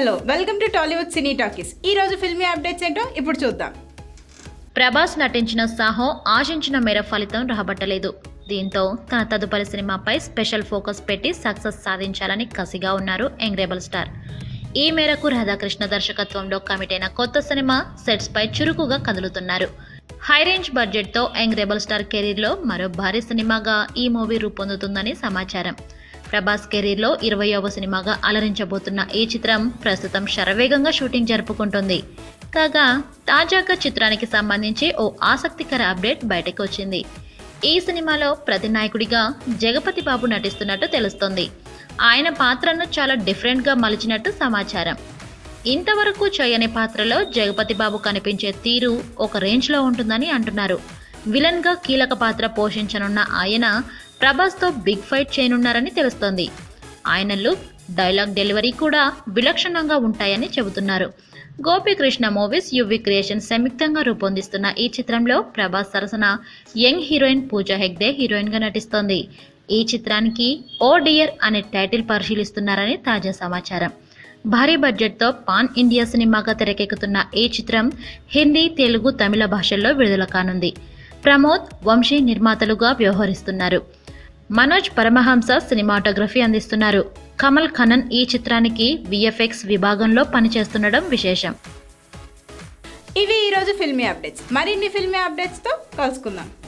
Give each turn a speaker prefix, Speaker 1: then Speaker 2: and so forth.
Speaker 1: hello welcome to Tollywood cine talkies ఈ రోజు filmy updates ఏంటో ఇప్పుడు చూద్దాం
Speaker 2: ప్రభాస్ నటించిన సాహో ఆశించిన మేర ఫలితం రాబట్టలేదు దీంతో తన తదుపరి సినిమాపై స్పెషల్ ఫోకస్ పెట్టి సక్సెస్ సాధించాలని కసిగా ఉన్నారు యంగ్ రెబల్ స్టార్ ఈ మేరకు రాధాకృష్ణ దర్శకత్వంలో కమిట్ అయిన కొత్త సినిమా సెట్స్ పై చురుకుగా కదులుతున్నారు హై రేంజ్ బడ్జెట్ తో యంగ్ రెబల్ స్టార్ కెరీర్ లో మరో భారీ సినిమాగా ఈ మూవీ రూపొందుతుందని సమాచారం ప్రభాస్ కెరీర్లో ఇరవయవ సినిమాగా అలరించబోతున్న ఈ చిత్రం ప్రస్తుతం శరవేగంగా షూటింగ్ జరుపుకుంటుంది కాగా తాజాగా చిత్రానికి సంబంధించి ఓ ఆసక్తికర అప్డేట్ బయటకు వచ్చింది ఈ సినిమాలో ప్రతినాయకుడిగా జగపతి బాబు నటిస్తున్నట్టు తెలుస్తోంది ఆయన పాత్రను చాలా డిఫరెంట్గా మలిచినట్టు సమాచారం ఇంతవరకు చేయని పాత్రలో జగపతి బాబు కనిపించే తీరు ఒక రేంజ్లో ఉంటుందని అంటున్నారు విలన్గా కీలక పాత్ర పోషించనున్న ఆయన ప్రభాస్తో బిగ్ ఫైట్ చేయనున్నారని తెలుస్తోంది ఆయన లుక్ డైలాగ్ డెలివరీ కూడా విలక్షణంగా ఉంటాయని చెబుతున్నారు గోపీకృష్ణ మూవీస్ యువి క్రియేషన్ సంయుక్తంగా రూపొందిస్తున్న ఈ చిత్రంలో ప్రభాస్ సరసన యంగ్ హీరోయిన్ పూజా హెగ్డే హీరోయిన్గా నటిస్తోంది ఈ చిత్రానికి ఓ డియర్ అనే టైటిల్ పరిశీలిస్తున్నారని తాజా సమాచారం భారీ బడ్జెట్తో పాన్ ఇండియా సినిమాగా తెరకెక్కుతున్న ఈ చిత్రం హిందీ తెలుగు తమిళ భాషల్లో విడుదల కానుంది ప్రమోద్ వంశీ నిర్మాతలుగా వ్యవహరిస్తున్నారు మనోజ్ పరమహంస సినిమాటోగ్రఫీ అందిస్తున్నారు కమల్ ఖనన్ ఈ చిత్రానికి విఎఫ్ఎక్స్ విభాగంలో పనిచేస్తుండడం విశేషం
Speaker 1: ఇవి ఈ రోజు ఫిల్మీ అప్డేట్స్ మరిన్ని ఫిల్మీ అప్డేట్స్తో కలుసుకుందాం